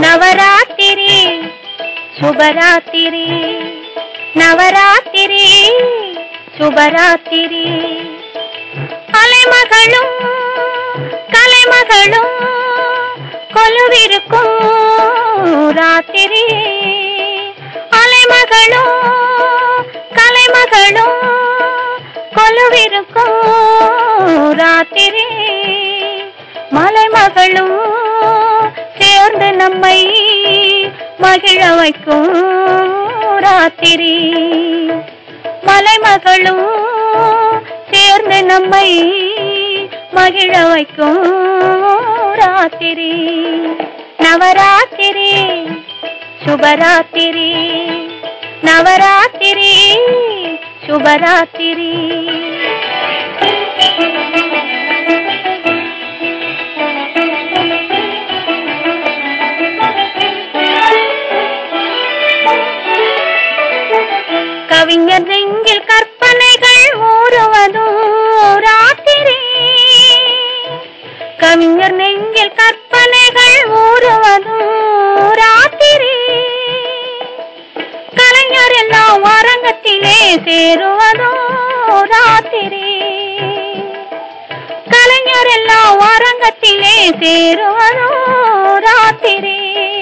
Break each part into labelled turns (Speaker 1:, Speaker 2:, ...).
Speaker 1: நவராத்திரி சுபராத்திரி நவராத்திரி சுபராத்திரி அலைமகளும் கலைமகளும் கொலுவிருக்கும் ராத்திரி அலைமகளும் கலைமகளும் கொலுவிருக்கும் ராத்திரி மலைமகளும் சேர்ந்து நம்மை மகிழ வைக்கும் ராத்திரி மலைமகளும் சேர்ந்து நம்மை மகிழ வைக்கும் ராத்திரி நவராத்திரி சுபராத்திரி நவராத்திரி சுபராத்திரி கவிஞர் நெஞ்சில் கற்பனைகள் ஊறுவதும் ராத்திரி கவிஞர் நெஞ்சில் கற்பனைகள் ஊறுவதும் ராத்திரி கலைஞர் எல்லாம் அரங்கத்திலே சேருவதும் ராத்திரி கலைஞர் எல்லாம் அரங்கத்திலே சேருவதும் ராத்திரி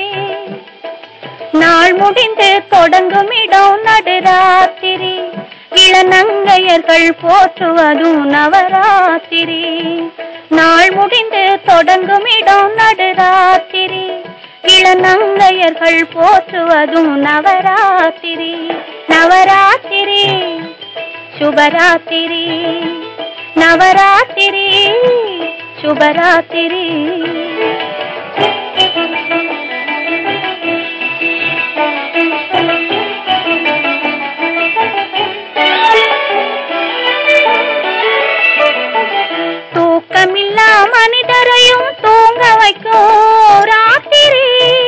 Speaker 1: நாள் முடிந்து தொடங்கும் இடம் நடுராத்திரி இளநங்கையர்கள் போற்றுவதும் நவராத்திரி நாள் முடிந்து தொடங்கும் இடம் நடுராத்திரி இளநங்கையர்கள் போற்றுவதும் நவராத்திரி நவராத்திரி சுபராத்திரி நவராத்திரி சுபராத்திரி தூக்கமில்லா மனிதரையும் தூங்க வைக்கும் ராத்திரி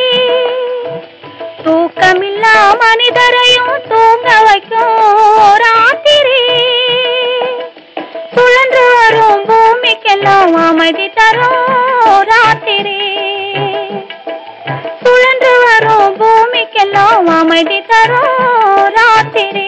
Speaker 1: தூக்கமில்லா மனிதரையும் தூங்க வைக்கும் ராத்திரி சுழன்று வரும் பூமிக்கெல்லாம் அமைதி தரும் ராத்திரி சுழன்று வரும் பூமிக்கெல்லாம் அமைதி தரும் ராத்திரி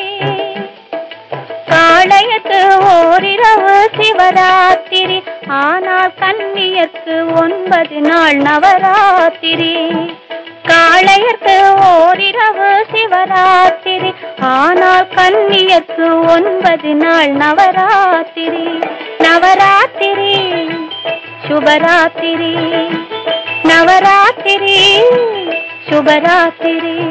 Speaker 1: காளையத்து ஓரிரவு சிவராத்திரி ஆனால் கன்னியர்க்கு ஒன்பது நாள் நவராத்திரி காளையத்து ஓரிரவு சிவராத்திரி ஆனால் கன்னியர்க்கு ஒன்பது நாள் நவராத்திரி நவராத்திரி சுபராத்திரி நவராத்திரி சுபராத்திரி